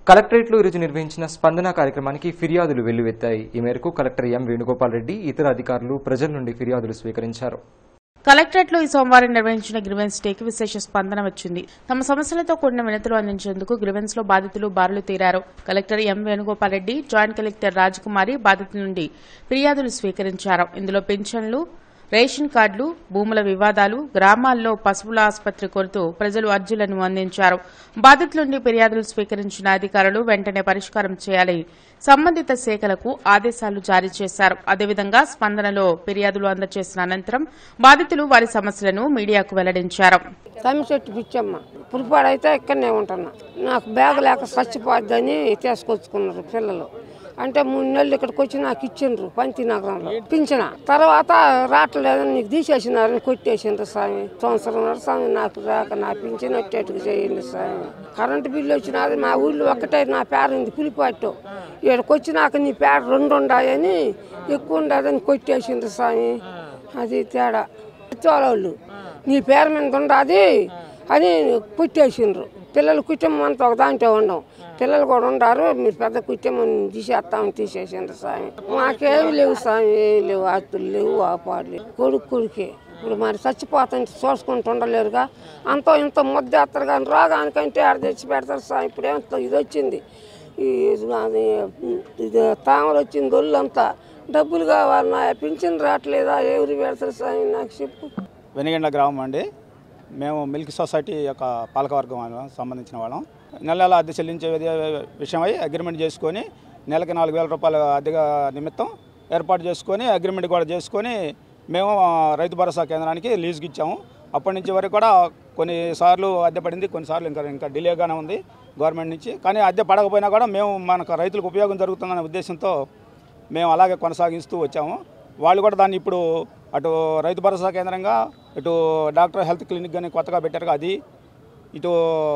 కలెక్టరేట్లో ఈరోజు నిర్వహించిన స్పందన కార్యక్రమానికి ఫిర్యాదులు వెల్లువెత్తాయి ఈ మేరకు కలెక్టర్ ఎం వేణుగోపాల్ రెడ్డి ఇతర అధికారులు ప్రజల నుండి ఫిర్యాదులు స్వీకరించారు కలెక్టరేట్లో ఈ సోమవారం నిర్వహించిన గ్రివెన్స్ డేకి విశేష స్పందన వచ్చింది తమ సమస్యలతో కూడిన వినతులు అందించేందుకు గ్రివెన్స్ లో బాధితులు బారులు తీరారు collector M Venugopal Reddy joint collector Rajakumari బాధితుల నుండి ఫిర్యాదులు స్వీకరించారు ఇందులో పింఛన్లు రేషన్ కార్డులు భూముల వివాదాలు గ్రామాల్లో పశువుల ఆసుపత్రి కొరుతూ ప్రజలు అర్జీలను అందించారు బాధితుల నుండి ఫిర్యాదులు స్వీకరించిన అధికారులు వెంటనే పరిష్కారం చేయాలని సంబంధిత శాఖలకు ఆదేశాలు జారీ చేశారు అదేవిధంగా స్పందనలో ఫిర్యాదులు అందజేసిన అనంతరం బాధితులు వారి సమస్యలను మీడియాకు వెల్లడించారు తమ్మిచెట్టు పిచ్చమ్మ పులిపాడైతే ఇక్కడనే ఉంటున్నా నాకు బ్యాగ్ లేక చచ్చిపోద్దని తీసుకొచ్చుకున్నారు పిల్లలు అంటే మూడు నెలలు ఇక్కడికి వచ్చి నాకు ఇచ్చిండ్రు పంతి నగరంలో పింఛన తర్వాత రావట్లేదని నీకు తీసేసినారని కొట్టేసిండ్రు స్వామి సంవత్సరం స్వామి నాకు రాక నా పింఛన్ వచ్చేట్టుకు చేయండి స్వామి కరెంటు బిల్లు వచ్చినది మా ఊళ్ళో ఒక్కటే నా పేరు ఉంది పులిపాటు ఇక్కడికి వచ్చినాక నీ పేరు రెండు ఉండాయని ఎక్కువ ఉండదని కొట్టేసిండ్రు స్వామి అది తేడా వాళ్ళు నీ పేరు మీద ఉండాది అని పుట్టేసిండ్రు పిల్లలు కుటుంబం అంతా ఒక దాంట్లో ఉండం పిల్లలు కూడా ఉండారు మీరు పెద్ద కుటుంబం తీసేస్తామని తీసేసిండ్రు స్వామి మాకేమి లేవు స్వామి ఏమి లేవు ఆస్తులు లేవు ఆపాడు లేవు కొడుకు కొడుకే ఇప్పుడు మరి చచ్చిపోతాంటే చూసుకుంటూ ఉండలేరుగా అంతో ఇంత ముద్దేస్తారు కానీ రోగానికంటే ఆడ తెచ్చి పెడతారు స్వామి ఇప్పుడు ఏమంత ఇది వచ్చింది ఈ అది ఇది తామర వచ్చింది ఒళ్ళంతా డబ్బులు కావాలన్నా పింఛన్ రావట్లేదా ఎవరు పెడతారు స్వామి నాకు చెప్పు వెనిగండ్ల గ్రామం అండి మేము మిల్క్ సొసైటీ యొక్క పాలకవర్గం వాళ్ళం సంబంధించిన వాళ్ళం నెల నెల అద్దె చెల్లించే విధ- విషయమై అగ్రిమెంట్ చేసుకొని నెలకి నాలుగు వేల రూపాయల అద్దెగా నిమిత్తం ఏర్పాటు చేసుకొని అగ్రిమెంట్ కూడా చేసుకొని మేము ఆ, రైతు భరోసా కేంద్రానికి లీజుకి ఇచ్చాము అప్పటి నుంచి వరకు కూడా కొన్నిసార్లు అద్దె పడింది కొన్నిసార్లు ఇంకా ఇంకా డిలేగానే ఉంది గవర్నమెంట్ నుంచి కానీ అద్దె పడకపోయినా కూడా మేము మనకు రైతులకు ఉపయోగం జరుగుతుందనే ఉద్దేశంతో మేము అలాగే కొనసాగిస్తూ వచ్చాము వాళ్ళు కూడా దాన్ని ఇప్పుడు అటు రైతు భరోసా కేంద్రంగా ఇటు డాక్టర్ హెల్త్ క్లినిక్ కానీ కొత్తగా పెట్టారు అది ఇటు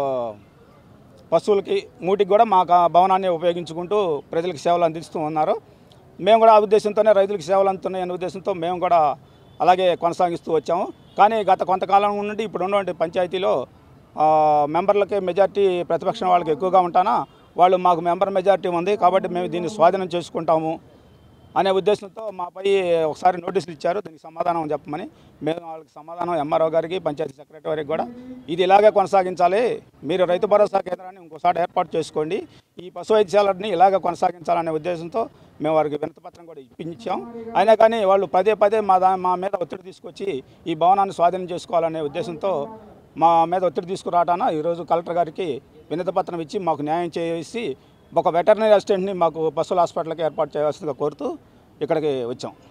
పశువులకి మూటికి కూడా మా కా- భవనాన్ని ఉపయోగించుకుంటూ ప్రజలకు సేవలు అందిస్తూ ఉన్నారు మేము కూడా ఆ ఉద్దేశంతోనే రైతులకు సేవలు అందుతున్నాయనే ఉద్దేశంతో మేము కూడా అలాగే కొనసాగిస్తూ వచ్చాము కానీ గత కొంతకాలం నుండి ఇప్పుడు ఉన్నటువంటి పంచాయతీలో ఆ, మెంబర్లకి మెజార్టీ ప్రతిపక్షం వాళ్ళకి ఎక్కువగా ఉంటానా వాళ్ళు మాకు మెంబర్ మెజార్టీ ఉంది కాబట్టి మేము దీన్ని స్వాధీనం చేసుకుంటాము అనే ఉద్దేశంతో మాపై ఒకసారి నోటీసులు ఇచ్చారు దీనికి సమాధానం చెప్పమని మేము వాళ్ళకి సమాధానం ఎంఆర్ఓ గారికి పంచాయతీ సెక్రటరీకి కూడా ఇది ఇలాగే కొనసాగించాలి మీరు రైతు భరోసా కేంద్రాన్ని ఇంకోసారి ఏర్పాటు చేసుకోండి ఈ పశు వైద్యశాలని ఇలాగే కొనసాగించాలనే ఉద్దేశంతో మేము వారికి వినతిపత్రం కూడా ఇప్పించాం అయినా కానీ వాళ్ళు పదే పదే మా దా మా మీద ఒత్తిడి తీసుకొచ్చి ఈ భవనాన్ని స్వాధీనం చేసుకోవాలనే ఉద్దేశంతో మా మీద ఒత్తిడి తీసుకురావటాన ఈరోజు కలెక్టర్ గారికి వినతిపత్రం ఇచ్చి మాకు న్యాయం చేసి ఒక వెటర్నరీ అసిస్టెంట్ని మాకు పశువుల హాస్పిటల్కి ఏర్పాటు చేయాల్సిందిగా కోరుతూ ఇక్కడికి వచ్చాం